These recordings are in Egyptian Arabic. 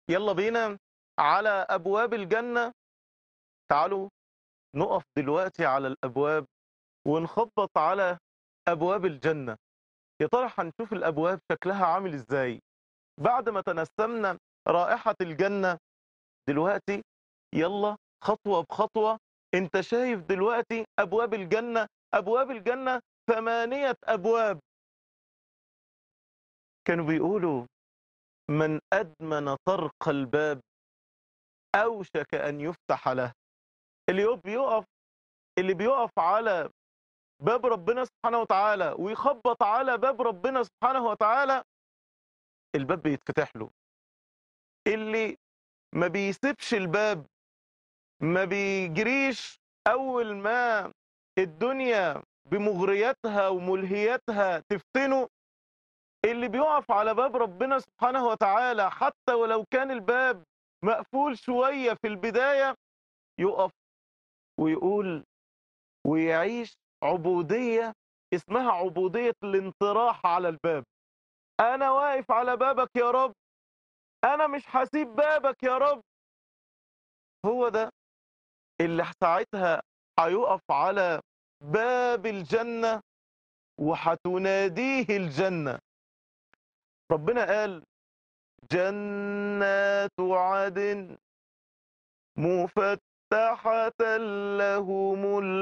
يلا بينا على أبواب الجنة تعالوا نقف دلوقتي على الأبواب ونخبط على أبواب الجنة يا ترى هنشوف الأبواب شكلها عامل إزاي بعد ما تنسمنا رائحة الجنة دلوقتي يلا خطوة بخطوة انت شايف دلوقتي أبواب الجنة أبواب الجنة ثمانية أبواب كانوا بيقولوا من أدمن طرق الباب أوشك أن يفتح له اللي بيقف اللي بيقف على باب ربنا سبحانه وتعالى ويخبط على باب ربنا سبحانه وتعالى الباب بيتفتح له اللي ما بيسيبش الباب ما بيجريش أول ما الدنيا بمغرياتها وملهياتها تفتنه اللي بيقف على باب ربنا سبحانه وتعالى حتى ولو كان الباب مقفول شوية في البداية يقف ويقول ويعيش عبودية اسمها عبودية الانطراح على الباب أنا واقف على بابك يا رب أنا مش هسيب بابك يا رب هو ده اللي ساعتها هيقف على باب الجنة وهتناديه الجنة ربنا قال جنات عدن مفتحة لهم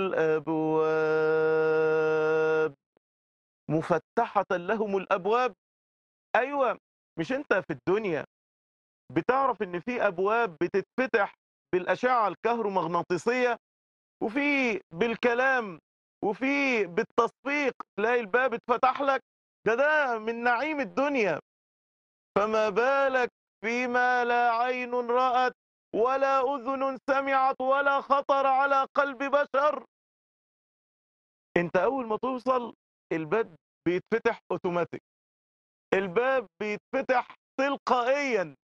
الأبواب مفتحة لهم الأبواب أيوة مش أنت في الدنيا بتعرف إن في أبواب بتتفتح بالأشعة الكهرومغناطيسية وفي بالكلام وفي بالتصفيق تلاقي الباب اتفتح لك ده ده من نعيم الدنيا فما بالك فيما لا عين رأت ولا أذن سمعت ولا خطر على قلب بشر انت أول ما توصل الباب بيتفتح اوتوماتيك الباب بيتفتح تلقائيا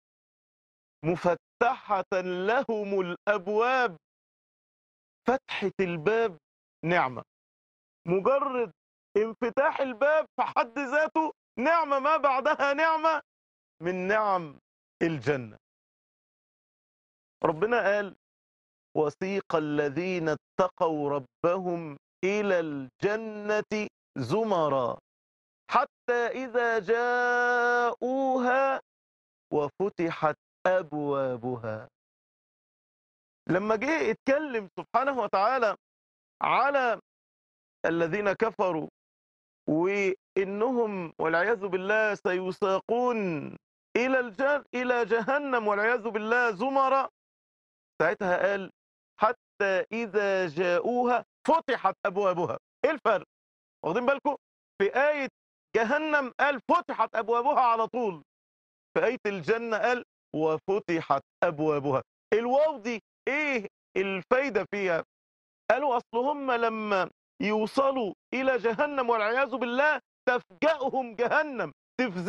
مفتحة لهم الأبواب فتحة الباب نعمة مجرد انفتاح الباب في حد ذاته نعمة ما بعدها نعمة من نعم الجنة ربنا قال وسيق الذين اتقوا ربهم إلى الجنة زمرا حتى إذا جاءوها وفتحت أبوابها لما جه اتكلم سبحانه وتعالى على الذين كفروا وإنهم والعياذ بالله سيساقون إلى الجن إلى جهنم والعياذ بالله زمرا ساعتها قال حتى إذا جاءوها فتحت أبوابها إيه الفرق؟ واخدين بالكم؟ في آية جهنم قال فتحت أبوابها على طول في آية الجنة قال وفتحت أبوابها الواو دي إيه الفايدة فيها؟ قالوا أصل هم لما يوصلوا إلى جهنم والعياذ بالله تفجأهم جهنم تفزع